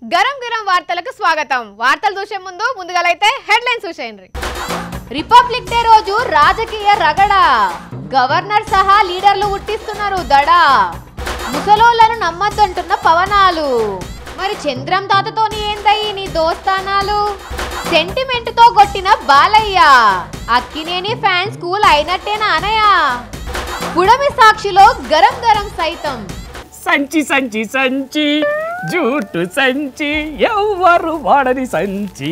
గరం గరం వార్తలకు స్వాగతం వార్తలు చూసే ముందు ముందుగాలైతే హెడ్లైన్స్ చూసేయండి రిపబ్లిక్ డే రోజు రాజకీయ రగడ గవర్నర్ సహా లీడర్లు ఉట్టిస్తున్నారు దడ ముసలోళ్లను నమ్మద్దంటున్న పవనాలు మరి చంద్రం తాతతోని ఏందయ్యి నీ దోస్తానాలు సెంటిమెంట్ తో కొట్టిన బాలయ్య అక్కినేని ఫ్యాన్ స్కూల్ అయినట్టేనా అనయ్య పుడమి సాక్షిలో గరం గరం సైతం సంచి సంచి సంచి జూటు సంచి ఎవ్వరు వాడని సంచి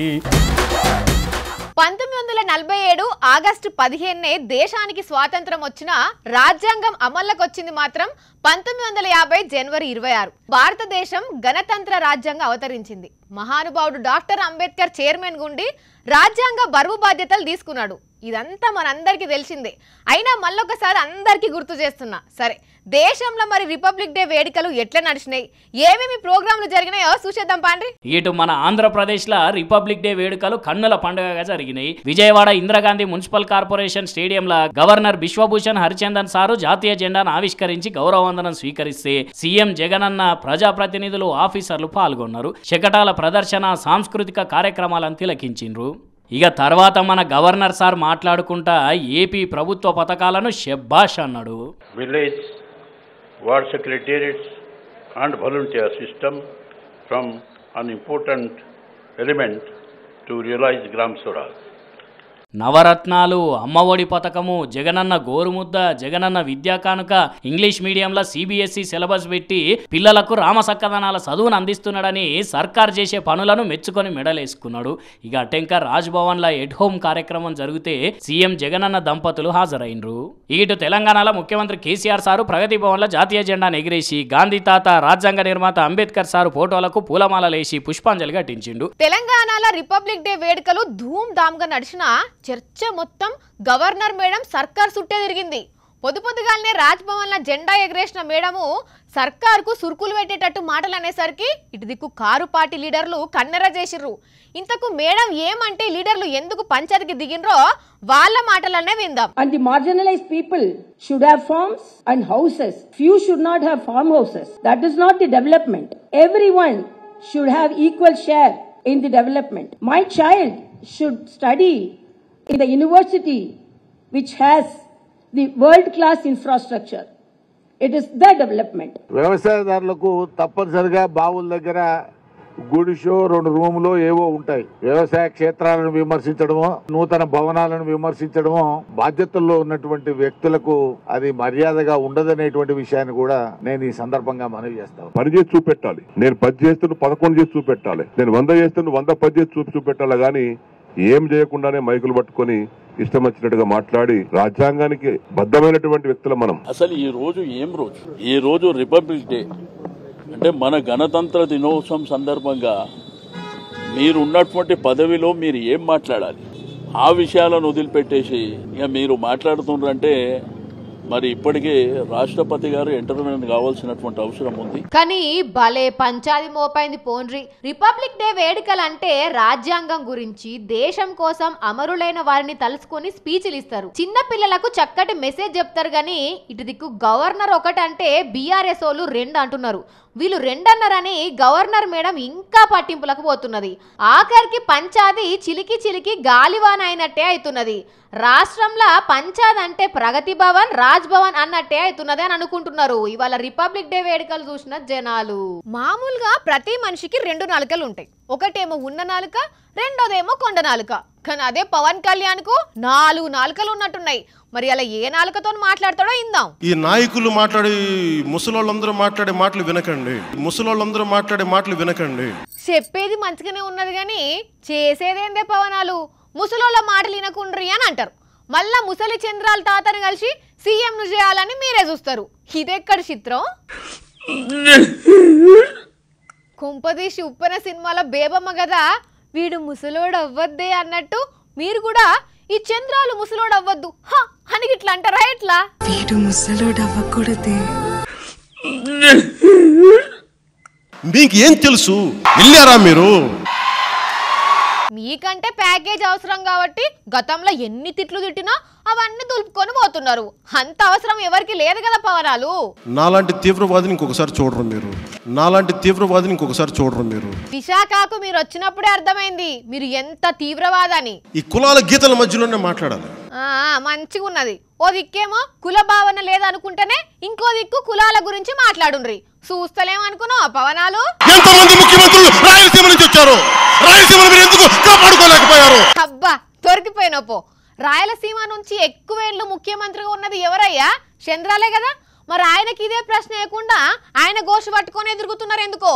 పంతొమ్మిది వందల నలభై ఏడు ఆగస్టు పదిహేనునే దేశానికి స్వాతంత్రం వచ్చిన రాజ్యాంగం అమల్లోకి వచ్చింది మాత్రం పంతొమ్మిది వందల యాభై జనవరి ఇరవై ఆరు భారతదేశం గణతంత్ర రాజ్యాంగం అవతరించింది మహానుభావుడు డాక్టర్ అంబేద్కర్ చైర్మన్ గుండి రాజ్యాంగ బరువు బాధ్యతలు తీసుకున్నాడు ఇదంతా మనందరికీ తెలిసిందే అయినా మళ్ళొకసారి అందరికీ గుర్తు చేస్తున్నా సరే దేశంలో మరి రిపబ్లిక్ డే వేడుకలు ఎట్లా నడిచినాయి ఏమేమి ప్రోగ్రాంలు జరిగినాయో చూసేద్దాం పాండ్రి ఇటు మన ఆంధ్రప్రదేశ్లో రిపబ్లిక్ డే వేడుకలు కన్నుల పండుగగా జరిగినాయి విజయవాడ ఇందిరాగాంధీ మున్సిపల్ కార్పొరేషన్ స్టేడియంలో గవర్నర్ బిశ్వభూషణ్ హరిచందన్ సారు జాతీయ జెండాను ఆవిష్కరించి గౌరవవందనం స్వీకరిస్తే సీఎం జగనన్న ప్రజాప్రతినిధులు ఆఫీసర్లు పాల్గొన్నారు శకటాల ప్రదర్శన సాంస్కృతిక కార్యక్రమాలను తిలకించిండ్రు ఇక తర్వాత మన గవర్నర్ సార్ మాట్లాడుకుంటా ఏపీ ప్రభుత్వ పథకాలను షెబ్బాష్ అన్నాడు village, ward secretariats and volunteer system from an important element to realize Gram Swaraj. నవరత్నాలు అమ్మఒడి పథకము జగనన్న గోరుముద్ద జగనన్న విద్యా కానుక ఇంగ్లీష్ మీడియంలో సిబిఎస్ఈ సిలబస్ పెట్టి పిల్లలకు రామసక్కదనాల చదువును అందిస్తున్నాడని సర్కార్ చేసే పనులను మెచ్చుకొని మెడలేసుకున్నాడు ఇక అటెంక రాజ్భవన్లో ఎట్ హోమ్ కార్యక్రమం జరిగితే సీఎం జగనన్న దంపతులు హాజరైనరు ఇటు తెలంగాణలో ముఖ్యమంత్రి కేసీఆర్ సారు ప్రగతి భవన్లో జాతీయ జెండాను ఎగిరేసి గాంధీ తాత రాజ్యాంగ నిర్మాత అంబేద్కర్ సారు ఫోటోలకు పూలమాలలేసి పుష్పాంజలి ఘటించిండు తెలంగాణలో రిపబ్లిక్ డే వేడుకలు ధూమ్ ధామ్ గా నడిచిన చర్చ మొత్తం గవర్నర్ మేడం సర్కార్ సుట్టే తిరిగింది పొద్దు పొద్దుగాలనే రాజ్భవన్ లో జెండా ఎగరేసిన మేడము సర్కార్కు సురుకులు పెట్టేటట్టు మాటలు అనేసరికి ఇటు దిక్కు కారు పార్టీ లీడర్లు కన్నెర చేసిర్రు ఇంతకు మేడం ఏమంటే లీడర్లు ఎందుకు పంచాయతీకి దిగినరో వాళ్ళ మాటలనే విందాం And the marginalized people should have farms and houses. Few should not have farmhouses. That is not the development. Everyone should have equal share in the development. My child should study in the university which has the world class infrastructure. It is the development. వ్యవసాయదారులకు తప్పనిసరిగా బావుల దగ్గర గుడిసో రెండు రూములు ఏవో ఉంటాయి వ్యవసాయ క్షేత్రాలను విమర్శించడమో నూతన భవనాలను విమర్శించడమో బాధ్యతల్లో ఉన్నటువంటి వ్యక్తులకు అది మర్యాదగా ఉండదనేటువంటి విషయాన్ని కూడా నేను ఈ సందర్భంగా మనవి చేస్తాను పని చేసి చూపెట్టాలి నేను పది చేస్తున్న పదకొండు చేసి చూపెట్టాలి నేను వంద చేస్తున్న వంద పది చేసి చూపి చూపెట్టాలి కానీ ఏం చేయకుండానే మైకులు పట్టుకొని ఇష్టం వచ్చినట్టుగా మాట్లాడి రాజ్యాంగానికి బద్దమైనటువంటి వ్యక్తులు మనం అసలు ఈ రోజు ఏం రోజు ఈ రోజు రిపబ్లిక్ డే అంటే మన గణతంత్ర దినోత్సవం సందర్భంగా మీరు ఉన్నటువంటి పదవిలో మీరు ఏం మాట్లాడాలి ఆ విషయాలను వదిలిపెట్టేసి ఇక మీరు మాట్లాడుతున్నారంటే మరి ఇప్పటికే రాష్ట్రపతి గారు ఎంటర్టైన్మెంట్ కావాల్సినటువంటి అవసరం ఉంది కానీ భలే పంచాది మోపైంది పోన్రి రిపబ్లిక్ డే వేడుకలు అంటే రాజ్యాంగం గురించి దేశం కోసం అమరులైన వారిని తలుసుకొని స్పీచ్లు ఇస్తారు చిన్న పిల్లలకు చక్కటి మెసేజ్ చెప్తారు కానీ ఇటు దిక్కు గవర్నర్ ఒకటంటే బీఆర్ఎస్ వాళ్ళు రెండు అంటున్నారు వీళ్ళు రెండన్నారని గవర్నర్ మేడం ఇంకా పట్టింపులకు పోతున్నది ఆఖరికి పంచాది చిలికి చిలికి గాలివాన అయినట్టే అవుతున్నది రాష్ట్రంలో పంచాద్ అంటే ప్రగతి భవన్ రాజ్ భవన్ అన్నట్టే అవుతున్నది అని అనుకుంటున్నారు ఇవాళ రిపబ్లిక్ డే వేడుకలు చూసిన జనాలు మామూలుగా ప్రతి మనిషికి రెండు నాలుకలు ఉంటాయి ఒకటేమో ఉన్న నాలుక రెండోదేమో కొండ నాలుక కానీ అదే పవన్ కళ్యాణ్ కు నాలుగు నాలుకలు ఉన్నట్టున్నాయి మరి అలా ఏ నాలుకతో మాట్లాడతాడో ఇందాం ఈ నాయకులు మాట్లాడే ముసలోళ్ళందరూ మాట్లాడే మాటలు వినకండి ముసలోళ్ళందరూ మాట్లాడే మాటలు వినకండి చెప్పేది మంచిగానే ఉన్నది కానీ చేసేదేందే పవనాలు ముసలోళ్ళ మాటలు వినకుండ్రి అని అంటారు మళ్ళా ముసలి చంద్రాల తాతని కలిసి సీఎం ను చేయాలని మీరే చూస్తారు ఇదెక్కడ చిత్రం కుంపదీసి ఉప్పెన సినిమాలో బేబమ్మ కదా వీడు ముసలోడు అవ్వద్దే అన్నట్టు మీరు కూడా ఈ చంద్రాలు ముసలోడు అవ్వద్దు హ అని ఇట్లా అంటారా ఎట్లా వీడు ముసలోడు అవ్వకూడదే మీకు ఏం తెలుసు వెళ్ళారా మీరు మీకంటే ప్యాకేజ్ అవసరం కాబట్టి గతంలో ఎన్ని తిట్లు తిట్టినా అవన్నీ దులుపుకొని పోతున్నారు అంత అవసరం ఎవరికి లేదు కదా పవనాలు నాలాంటి తీవ్రవాదిని ఇంకొకసారి చూడరు మీరు నాలాంటి తీవ్రవాదిని ఇంకొకసారి చూడరు మీరు విశాఖకు మీరు వచ్చినప్పుడే అర్థమైంది మీరు ఎంత తీవ్రవాదని ఈ కులాల గీతల మధ్యలోనే మాట్లాడాలి ఆ, మంచిగా ఉన్నది ఓ దిక్కేమో కుల భావన లేదనుకుంటేనే ఇంకో దిక్కు కులాల గురించి మాట్లాడుండ్రి చూస్తలేమనుకున్నావు పవనాలు ఎంతమంది ముఖ్యమంత్రులు రాయలసీమ నుంచి వచ్చారు రాయలసీమను మీరు ఎందుకు కాపాడుకోలేకపోయారు అబ్బా దొరికిపోయిన పో రాయలసీమ నుంచి ఎక్కువేళ్ళు ముఖ్యమంత్రిగా ఉన్నది ఎవరయ్యా చంద్రాలే కదా మరి ఆయనకి ఇదే ప్రశ్న వేయకుండా ఆయన గోష పట్టుకొని ఎదురుగుతున్నారు ఎందుకో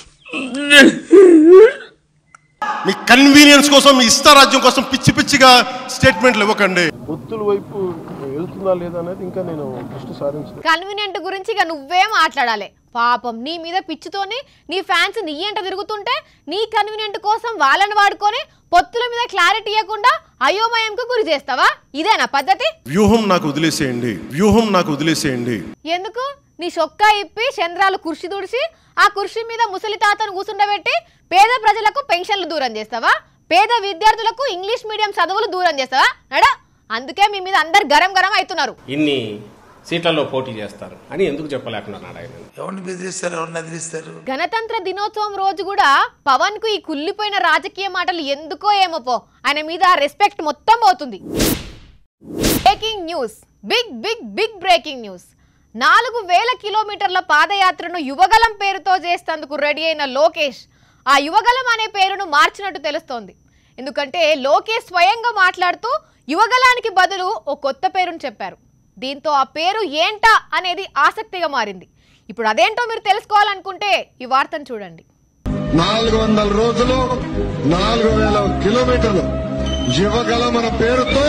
మీ కన్వీనియన్స్ కోసం మీ ఇష్టారాజ్యం కోసం పిచ్చి పిచ్చిగా స్టేట్మెంట్లు ఇవ్వకండి పొత్తుల వైపు వెళ్తుందా లేదా అనేది ఇంకా నేను దృష్టి సారించలేదు కన్వీనియంట్ గురించి ఇక నువ్వే మాట్లాడాలి పాపం నీ మీద పిచ్చితోని నీ ఫ్యాన్స్ నీ ఎంట తిరుగుతుంటే నీ కన్వీనియంట్ కోసం వాళ్ళని వాడుకొని పొత్తుల మీద క్లారిటీ ఇవ్వకుండా అయోమయంకు గురి చేస్తావా ఇదేనా పద్ధతి వ్యూహం నాకు వదిలేసేయండి వ్యూహం నాకు వదిలేసేయండి ఎందుకు నీ చొక్కా ఇప్పి చంద్రాలు కుర్చీ తుడిచి ఆ కుర్చీ మీద ముసలి తాతను కూసుండబెట్టి పేద ప్రజలకు పెన్షన్లు దూరం చేస్తావా పేద విద్యార్థులకు ఇంగ్లీష్ మీడియం చదువులు దూరం చేస్తావా నడా అందుకే మీ మీద అందరు గరం గరం అవుతున్నారు ఇన్ని సీట్లలో పోటీ చేస్తారు అని ఎందుకు చెప్పలేకున్నాడు ఆయన ఎవరిని బెదిరిస్తారు ఎవరిని ఎదిరిస్తారు గణతంత్ర దినోత్సవం రోజు కూడా పవన్ కు ఈ కుళ్ళిపోయిన రాజకీయ మాటలు ఎందుకో ఏమో పో ఆయన మీద రెస్పెక్ట్ మొత్తం పోతుంది breaking news big big big breaking news నాలుగు వేల కిలోమీటర్ల పాదయాత్రను యువగలం పేరుతో చేసేందుకు రెడీ అయిన లోకేష్ ఆ యువగలం అనే పేరును మార్చినట్టు తెలుస్తోంది ఎందుకంటే లోకేష్ స్వయంగా మాట్లాడుతూ యువగలానికి బదులు ఓ కొత్త పేరును చెప్పారు దీంతో ఆ పేరు ఏంటా అనేది ఆసక్తిగా మారింది ఇప్పుడు అదేంటో మీరు తెలుసుకోవాలనుకుంటే ఈ వార్తను చూడండి నాలుగు వందల రోజులు నాలుగు వేల కిలోమీటర్లు యువగల మన పేరుతో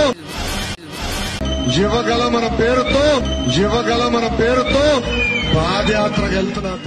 యువగల మన పేరుతో యువగల మన పేరుతో పాదయాత్రకు వెళ్తున్నారు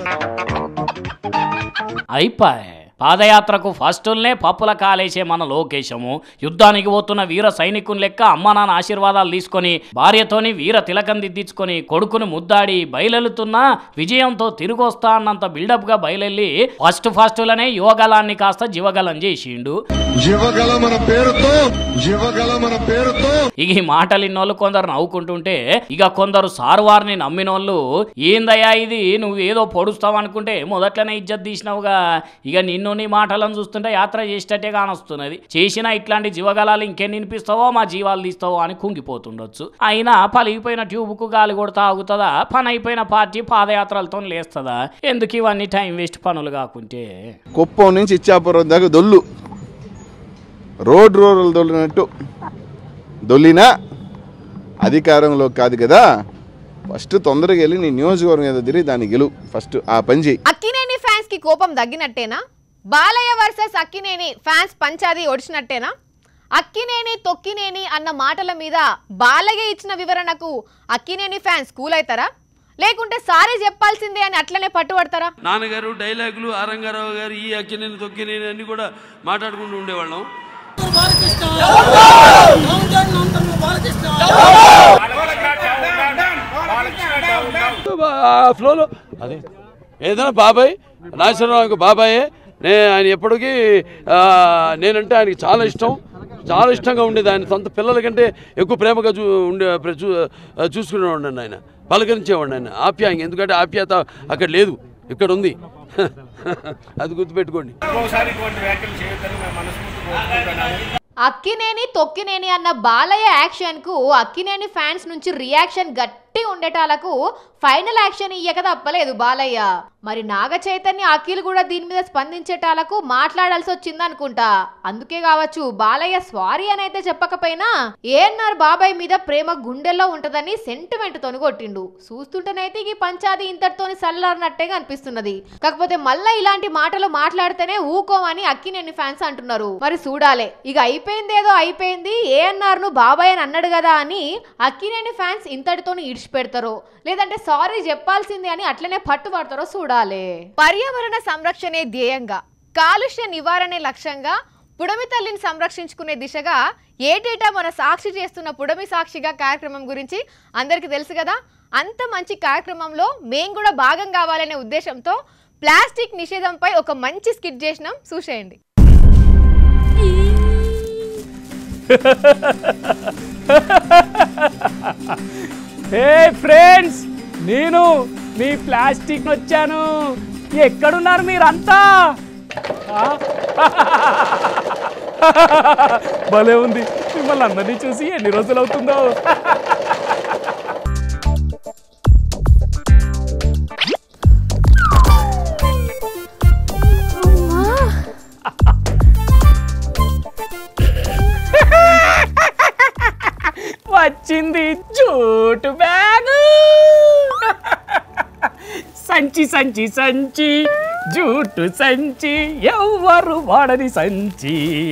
అయిపాయ్ పాదయాత్రకు ఫస్టుల్నే పప్పుల కాలేసే మన లోకేశము యుద్ధానికి పోతున్న వీర సైనికుని లెక్క అమ్మ నాన్న ఆశీర్వాదాలు తీసుకొని భార్యతోని వీర తిలకం దిద్దించుకొని కొడుకుని ముద్దాడి బయలెళ్తున్నా విజయంతో తిరిగి వస్తా అన్నంత బిల్డప్గా బయలెళ్ళి ఫస్ట్ ఫస్టులనే యువగలాన్ని కాస్త జీవగలం చేసిండు యువగల మన పేరుతో యువగల మన పేరుతో ఇక ఈ మాటలు ఇన్నోళ్ళు కొందరు నవ్వుకుంటుంటే ఇక కొందరు సారువారిని నమ్మినోళ్ళు ఏందయ్యా ఇది నువ్వు ఏదో పొడుస్తావు అనుకుంటే మొదట్లోనే ఇజ్జత్ తీసినావుగా ఇక నిన్ను నీ మాటలను చూస్తుంటే యాత్ర చేసేటట్టే కానొస్తున్నది చేసినా ఇట్లాంటి జీవగలాలు ఇంకేం వినిపిస్తావో మా జీవాలు తీస్తావో అని కుంగిపోతుండొచ్చు అయినా పలిగిపోయిన ట్యూబ్కు గాలి కొడతా ఆగుతుందా పని అయిపోయిన పార్టీ పాదయాత్రలతో లేస్తుందా ఎందుకు ఇవన్నీ టైం వేస్ట్ పనులు కాకుంటే కుప్పం నుంచి ఇచ్చాపురం దాకా దొల్లు రోడ్ రోడ్లు దొల్లినట్టు దొల్లినా అధికారంలో కాదు కదా ఫస్ట్ తొందరగా వెళ్ళి నీ నియోజకవర్గం ఏదో తిరిగి దాన్ని గెలు ఫస్ట్ ఆ పని చేయి అక్కినేని ఫ్యాన్స్ కి కోపం తగ్గినట్టేనా బాలయ్య వర్సెస్ అక్కినేని ఫ్యాన్స్ పంచాది ఒడిచినట్టేనా అక్కినేని తొక్కినేని అన్న మాటల మీద బాలయ్య ఇచ్చిన వివరణకు అక్కినేని ఫ్యాన్స్ కూల్ అవుతారా లేకుంటే సారీ చెప్పాల్సిందే అని అట్లనే పట్టుబడతారా నాన్నగారు డైలాగులు ఆరంగారావు గారు ఈ అక్కినేని తొక్కినేని అన్ని కూడా మాట్లాడుకుంటూ ఉండేవాళ్ళం ఆ ఫ్లోలో అదే ఏదైనా బాబాయ్ నాగేశ్వరరావు బాబాయే నే ఆయన ఎప్పటికీ ఆ, నేనంటే ఆయనకి చాలా ఇష్టం చాలా ఇష్టంగా ఉండేది ఆయన సొంత పిల్లల కంటే ఎక్కువ ప్రేమగా చూ ఉండే ప్ర- చూ చూసుకునేవాడిని ఆయన పలకరించేవాడిని ఆయన ఆప్యాయంగా ఎందుకంటే ఆప్యాయత అక్కడ లేదు ఇక్కడ ఉంది అది గుర్తుపెట్టుకోండి అక్కినేని తొక్కినేని అన్న బాలయ్య యాక్షన్ కు అక్కినేని ఫ్యాన్స్ నుంచి రియాక్షన్ గట్టి ఉండేటాలకు ఫైనల్ యాక్షన్ ఇయ్యక తప్పలేదు బాలయ్య మరి నాగ చైతన్య అఖిల్ కూడా దీని మీద స్పందించేటాలకు మాట్లాడాల్సి వచ్చింది అనుకుంటా అందుకే కావచ్చు బాలయ్య సారీ అని అయితే చెప్పకపోయినా ఏఎన్ఆర్ బాబాయ్ మీద ప్రేమ గుండెల్లో ఉంటదని సెంటిమెంట్ తోని కొట్టిండు చూస్తుంటేనైతే ఈ పంచాది ఇంతటితోని సల్లారినట్టే అనిపిస్తున్నది కాకపోతే మళ్ళా ఇలాంటి మాటలు మాట్లాడితేనే ఊకోమని అక్కినేని ఫ్యాన్స్ అంటున్నారు మరి చూడాలే ఇక అయిపోయింది ఏదో అయిపోయింది ఏఎన్ఆర్ ను బాబాయ్ అని అన్నాడు కదా అని అక్కినేని ఫ్యాన్స్ ఇంతటితోని ఇడిచిపెడతారో లేదంటే సారీ చెప్పాల్సిందే అని అట్లనే పట్టుబడతారో చూడాలి పర్యావరణ సంరక్షణే ధ్యేయంగా కాలుష్య నివారణే లక్ష్యంగా పుడమి తల్లిని సంరక్షించుకునే దిశగా ఏటేటా మన సాక్షి చేస్తున్న పుడమి సాక్షిగా కార్యక్రమం గురించి అందరికీ తెలుసు కదా అంత మంచి కార్యక్రమంలో మేము కూడా భాగం కావాలనే ఉద్దేశంతో ప్లాస్టిక్ నిషేధంపై ఒక మంచి స్కిట్ చేసినాం చూసేయండి హే ఫ్రెండ్స్ నేను మీ ప్లాస్టిక్ వచ్చాను ఎక్కడున్నారు మీరంతా ఆ? భలే ఉంది మిమ్మల్ని అందరినీ చూసి ఎన్ని రోజులు అవుతుందో వచ్చింది జూటు బ్యాగు సంచి సంచి సంచి జూటు సంచి ఎవరు వాడని సంచి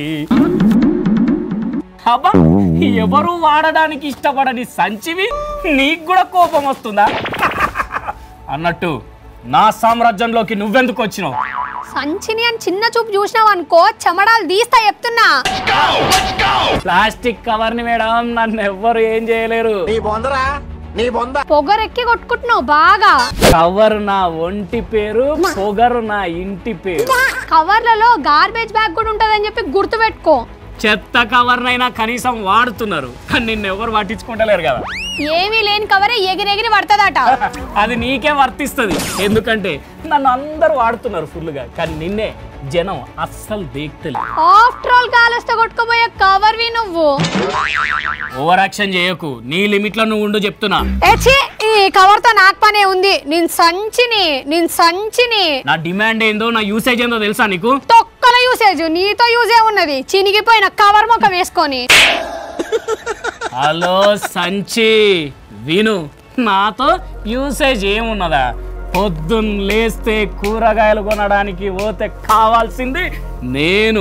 అబ్బా ఎవరు వాడడానికి ఇష్టపడని సంచివి నీకు కూడా కోపం వస్తుందా అన్నట్టు నా సామ్రాజ్యంలోకి నువ్వెందుకు వచ్చినావు సంచిని అని చిన్న చూపు చూసినావు అనుకో చెమడాలు తీస్తా చెప్తున్నా ప్లాస్టిక్ కవర్ ని మేడం నన్ను ఎవ్వరు ఏం చేయలేరు పొగరెక్కి కొట్టుకుంటున్నావు బాగా కవర్ నా ఒంటి పేరు పొగరు నా ఇంటి పేరు కవర్లలో గార్బేజ్ బ్యాగ్ కూడా ఉంటదని చెప్పి గుర్తు పెట్టుకో చెత్త కవర్నైనా కనీసం వాడుతున్నారు కానీ నిన్ను ఎవరు పట్టించుకుంటలేరు కదా ఏమీ లేని కవరే ఎగిరెగిరి పడుతుందట అది నీకే వర్తిస్తుంది ఎందుకంటే నన్ను అందరూ వాడుతున్నారు ఫుల్గా కానీ నిన్నే జనం అస్సలు దేక్తలే ఆఫ్టర్ ఆల్ కాలస్తే కొట్టుకోబోయే కవర్వి నువ్వు ఓవర్ యాక్షన్ చేయకు నీ లిమిట్ లో నువ్వు ఉండు చెప్తున్నా ఏచి ఈ కవర్ తో నాకు పనే ఉంది నేను సంచిని నేను సంచిని నా డిమాండ్ ఏందో నా యూసేజ్ ఏందో తెలుసా నీకు తొక్కల యూసేజ్ నీతో యూజే ఉన్నది చినిగిపోయిన కవర్ మొక్క వేసుకొని హలో సంచి విను నాతో యూసేజ్ ఏమున్నదా పొద్దున్న లేస్తే కూరగాయలు కొనడానికి పోతే కావాల్సింది నేను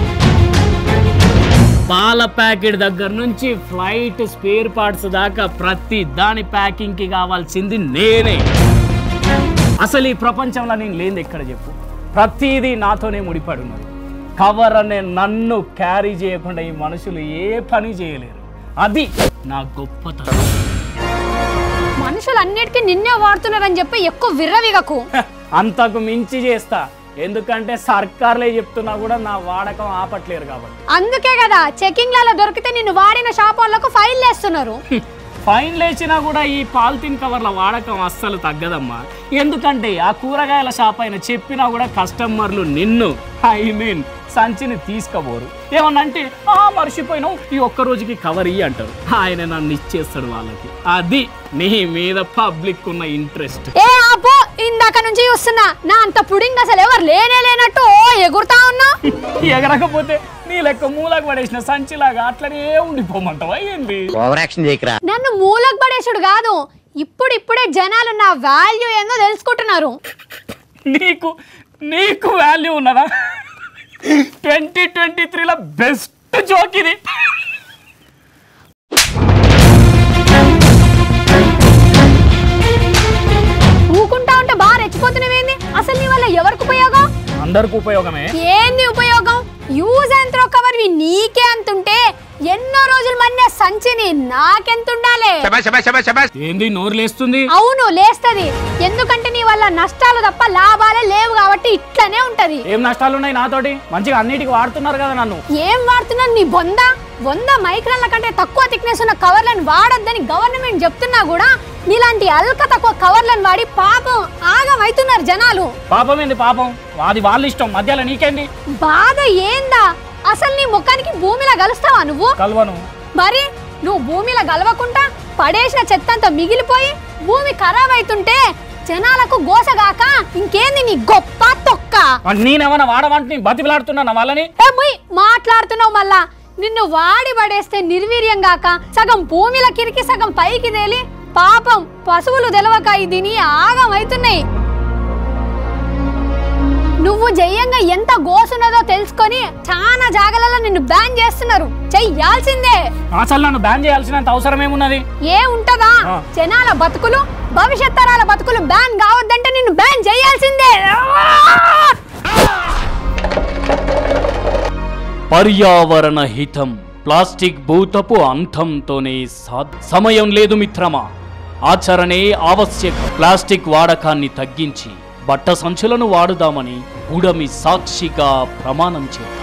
పాల ప్యాకెట్ దగ్గర నుంచి ఫ్లైట్ స్పేర్ పార్ట్స్ దాకా ప్రతి దాని ప్యాకింగ్కి కావాల్సింది నేనే అసలు ఈ ప్రపంచంలో నేను లేనిది ఎక్కడ చెప్పు ప్రతిదీ నాతోనే ముడిపడి ఉన్నది కవర్ అనే నన్ను క్యారీ చేయకుండా ఈ మనుషులు ఏ పని చేయలేరు అది నా గొప్పతనం మనుషులు అన్నిటికీ నిన్నే వాడుతున్నారని చెప్పి ఎక్కువ విర్రవిగకు అంతకు మించి చేస్తా ఎందుకంటే సర్కార్లే చెప్తున్నా కూడా నా వాడకం ఆపట్లేరు కాబట్టి అందుకే కదా చెకింగ్లలో దొరికితే నిన్ను వాడిన షాప్ వాళ్ళకు ఫైల్ వేస్తున్నారు ఫైన్ లేచినా కూడా ఈ పాలిథిన్ కవర్ల వాడకం అస్సలు తగ్గదమ్మా ఎందుకంటే ఆ కూరగాయల షాప్ అయిన చెప్పినా కూడా కస్టమర్లు నిన్ను ఐ మీన్ సంచిని తీసుకోబోరు ఏమన్నా అంటే ఆ మర్చిపోయినావు ఈ ఒక్క రోజుకి కవర్ ఇయ్యి అంటారు ఆయన నన్ను ఇచ్చేస్తాడు వాళ్ళకి అది నీ మీద పబ్లిక్ ఉన్న ఇంట్రెస్ట్ ఏ ఆపో ఇందాక నుంచి చూస్తున్నా నా అంత పుడింగ్ అసలు ఎవరు లేనే లేనట్టు ఓ ఎగురుతా ఉన్నా ఎగరకపోతే నీ లెక్క మూలకు పడేసిన సంచిలాగా అట్లనే ఉండిపోమంటావా ఏంది నన్ను మూలకు పడేసుడు కాదు ఇప్పుడు ఇప్పుడే జనాలు నా వాల్యూ ఏందో తెలుసుకుంటున్నారు నీకు నీకు వాల్యూ ఉన్నదా ట్వంటీ ట్వంటీ త్రీలో బెస్ట్ జోక్ ఇది ఊకుంటా ఉంటే బాగా రెచ్చిపోతున్నవేంది అసలు నీ వల్ల ఎవరికి ఉపయోగం అందరికి ఉపయోగమే ఏంది ఉపయోగం యూజ్ అండ్ త్రో కవర్ వి నీకే అంతుంటే ఎన్నో రోజులు మన్నే సంచిని నాకెంత ఉండాలి ఏంది నోరు లేస్తుంది అవును లేస్తది ఎందుకంటే నీ వల్ల నష్టాలు తప్ప లాభాలే లేవు కాబట్టి ఇట్లనే ఉంటది ఏం నష్టాలు ఉన్నాయి నాతోటి మంచిగా అన్నిటికి వాడుతున్నారు కదా నన్ను ఏం వాడుతున్నాను నీ బొంద వంద మైక్రాన్ల కంటే తక్కువ థిక్నెస్ ఉన్న కవర్లను వాడొద్దని గవర్నమెంట్ చెప్తున్నా కూడా నీలాంటి అల్క తక్కువ కవర్లను వాడి పాపం ఆగమైతున్నారు జనాలు పాపం ఏంది పాపం అది వాళ్ళ ఇష్టం మధ్యలో నీకేంది బాధ ఏందా అసలు నీ ముఖానికి భూమిలో కలుస్తావా నువ్వు కలవను మరి నువ్వు భూమిలో గలవకుండా పడేసిన చెత్త అంతా మిగిలిపోయి భూమి ఖరాబ్ అవుతుంటే జనాలకు గోసగాక ఇంకేంది నీ గొప్ప తొక్క నేనేమన్నా వాడమంటే బతిలాడుతున్నా వాళ్ళని ఏ ముయ్, మాట్లాడుతున్నావు మళ్ళా నిన్ను వాడి పడేస్తే నిర్వీర్యం గాక సగం భూమిలో కిరికి సగం పైకి తేలి పాపం పశువులు తెలవక దీని ఆగం అవుతున్నాయి నువ్వు జయంగా ఎంత గోసున్నదో తెలుసుకొని చాలా జాగలలో నిన్ను బ్యాన్ చేస్తున్నారు చెయ్యాల్సిందే అసలు నన్ను బ్యాన్ చేయాల్సినంత అవసరం ఏమున్నది ఏ ఉంటదా ఆ. జనాల బతుకులు భవిష్యత్ తరాల బతుకులు బ్యాన్ కావద్దంటే నిన్ను బ్యాన్ చేయాల్సిందే పర్యావరణ హితం ప్లాస్టిక్ భూతపు అంతంతోనే సాధ్ సమయం లేదు మిత్రమా ఆచరణే ఆవశ్యక ప్లాస్టిక్ వాడకాన్ని తగ్గించి బట్ట సంచులను వాడుదామని ఉడమి సాక్షిగా ప్రమాణం చేద్దాం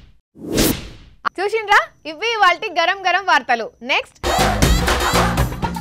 చూసిండ్రా ఇవి వాళ్ళ గరం గరం వార్తలు నెక్స్ట్